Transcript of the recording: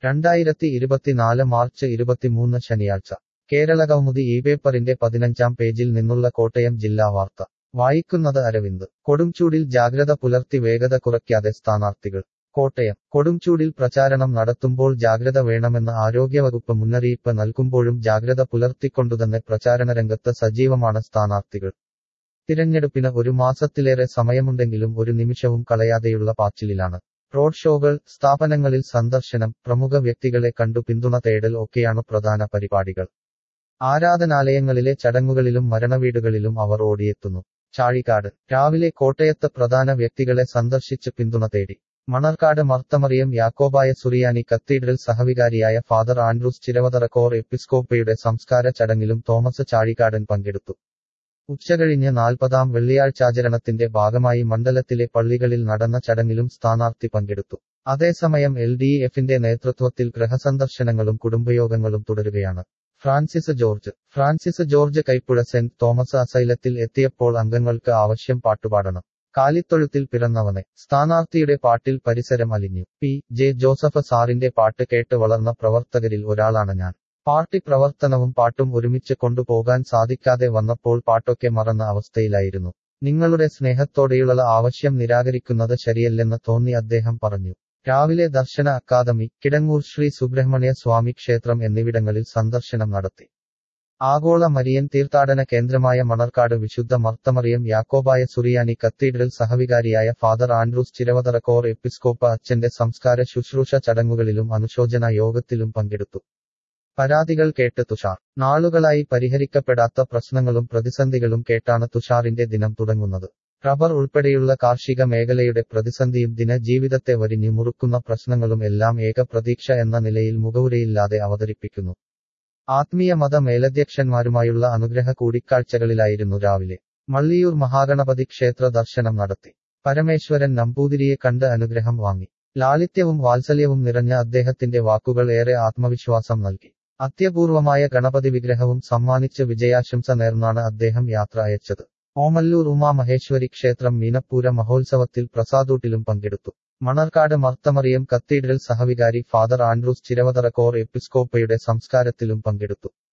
രണ്ടായിരത്തി ഇരുപത്തിനാല് മാർച്ച് ഇരുപത്തിമൂന്ന് ശനിയാഴ്ച കേരളകൗമുദി ഈ പേപ്പറിന്റെ പതിനഞ്ചാം പേജിൽ നിന്നുള്ള കോട്ടയം ജില്ലാ വാർത്ത വായിക്കുന്നത് അരവിന്ദ് കൊടുംചൂടിൽ ജാഗ്രത പുലർത്തി വേഗത കുറയ്ക്കാതെ സ്ഥാനാർത്ഥികൾ കോട്ടയം കൊടുംചൂടിൽ പ്രചാരണം നടത്തുമ്പോൾ ജാഗ്രത വേണമെന്ന് ആരോഗ്യവകുപ്പ് മുന്നറിയിപ്പ് നൽകുമ്പോഴും ജാഗ്രത പുലർത്തിക്കൊണ്ടുതന്നെ പ്രചാരണരംഗത്ത് സജീവമാണ് സ്ഥാനാർത്ഥികൾ തിരഞ്ഞെടുപ്പിന് ഒരു മാസത്തിലേറെ സമയമുണ്ടെങ്കിലും ഒരു നിമിഷവും കളയാതെയുള്ള പാച്ചിലിലാണ് റോഡ് ഷോകൾ സ്ഥാപനങ്ങളിൽ സന്ദർശനം പ്രമുഖ വ്യക്തികളെ കണ്ടു പിന്തുണ തേടൽ ഒക്കെയാണ് പ്രധാന പരിപാടികൾ ആരാധനാലയങ്ങളിലെ ചടങ്ങുകളിലും മരണവീടുകളിലും അവർ ഓടിയെത്തുന്നു ചാഴിക്കാട് രാവിലെ കോട്ടയത്ത് പ്രധാന വ്യക്തികളെ സന്ദർശിച്ച് പിന്തുണ തേടി മണർക്കാട് മർത്തമറിയം യാക്കോബായ സുറിയാനി കത്തീഡ്രൽ സഹവികാരിയായ ഫാദർ ആൻഡ്രൂസ് ചിരവതറക്കോർ എപ്പിസ്കോപ്പയുടെ സംസ്കാര ചടങ്ങിലും തോമസ് ചാഴിക്കാടൻ പങ്കെടുത്തു ഉച്ചകഴിഞ്ഞ് നാൽപ്പതാം വെള്ളിയാഴ്ചാചരണത്തിന്റെ ഭാഗമായി മണ്ഡലത്തിലെ പള്ളികളിൽ നടന്ന ചടങ്ങിലും സ്ഥാനാർത്ഥി പങ്കെടുത്തു അതേസമയം എൽ ഡി എഫിന്റെ നേതൃത്വത്തിൽ ഗൃഹസന്ദർശനങ്ങളും കുടുംബയോഗങ്ങളും തുടരുകയാണ് Francis George Francis George Kaipuzha saint Thomas അസൈലത്തിൽ എത്തിയപ്പോൾ അംഗങ്ങൾക്ക് ആവശ്യം പാട്ടുപാടണം കാലിത്തൊഴുത്തിൽ പിറന്നവനെ സ്ഥാനാർത്ഥിയുടെ പാട്ടിൽ പരിസരം അലിഞ്ഞു പി ജെ ജോസഫ് സാറിന്റെ പാട്ട് കേട്ട് വളർന്ന പ്രവർത്തകരിൽ ഒരാളാണ് ഞാൻ പാർട്ടി പ്രവർത്തനവും പാട്ടും ഒരുമിച്ച് കൊണ്ടുപോകാൻ സാധിക്കാതെ വന്നപ്പോൾ പാട്ടൊക്കെ മറന്ന അവസ്ഥയിലായിരുന്നു നിങ്ങളുടെ സ്നേഹത്തോടെയുള്ള ആവശ്യം നിരാകരിക്കുന്നത് ശരിയല്ലെന്ന് തോന്നി അദ്ദേഹം പറഞ്ഞു രാവിലെ ദർശന അക്കാദമി കിടങ്ങൂർ ശ്രീ സുബ്രഹ്മണ്യ സ്വാമി ക്ഷേത്രം എന്നിവിടങ്ങളിൽ സന്ദർശനം നടത്തി ആഗോള മരിയൻ തീർത്ഥാടന കേന്ദ്രമായ മണർക്കാട് വിശുദ്ധ മർത്തമറിയം യാക്കോബായ സുറിയാനി കത്തീഡ്രൽ സഹവികാരിയായ ഫാദർ ആൻഡ്രൂസ് ചിരവതറക്കോർ എപ്പിസ്കോപ്പ അച്ഛന്റെ സംസ്കാര ശുശ്രൂഷ ചടങ്ങുകളിലും അനുശോചന യോഗത്തിലും പങ്കെടുത്തു പരാതികൾ കേട്ട് തുഷാർ നാളുകളായി പരിഹരിക്കപ്പെടാത്ത പ്രശ്നങ്ങളും പ്രതിസന്ധികളും കേട്ടാണ് തുഷാറിന്റെ ദിനം തുടങ്ങുന്നത് റബ്ബർ ഉൾപ്പെടെയുള്ള കാർഷിക മേഖലയുടെ പ്രതിസന്ധിയും ദിനജീവിതത്തെ വരിഞ്ഞു മുറുക്കുന്ന പ്രശ്നങ്ങളും എല്ലാം ഏക പ്രതീക്ഷ എന്ന നിലയിൽ മുഖവുരയില്ലാതെ അവതരിപ്പിക്കുന്നു ആത്മീയ മത മേലധ്യക്ഷന്മാരുമായുള്ള അനുഗ്രഹ കൂടിക്കാഴ്ചകളിലായിരുന്നു രാവിലെ മള്ളിയൂർ മഹാഗണപതി ക്ഷേത്ര ദർശനം നടത്തി പരമേശ്വരൻ നമ്പൂതിരിയെ കണ്ട് അനുഗ്രഹം വാങ്ങി ലാളിത്യവും വാത്സല്യവും നിറഞ്ഞ അദ്ദേഹത്തിന്റെ വാക്കുകൾ ഏറെ ആത്മവിശ്വാസം നൽകി അത്യപൂർവമായ ഗണപതി വിഗ്രഹവും സമ്മാനിച്ച് വിജയാശംസ നേർന്നാണ് അദ്ദേഹം യാത്ര അയച്ചത് ഓമല്ലൂർ ഉമാമഹേശ്വരി ക്ഷേത്രം മീനപ്പൂര മഹോത്സവത്തിൽ പ്രസാദൂട്ടിലും പങ്കെടുത്തു മണർക്കാട് മർത്തമറിയം കത്തീഡ്രൽ സഹവികാരി ഫാദർ ആൻഡ്രൂസ് ചിരവതറക്കോർ എപ്പിസ്കോപ്പയുടെ സംസ്കാരത്തിലും പങ്കെടുത്തു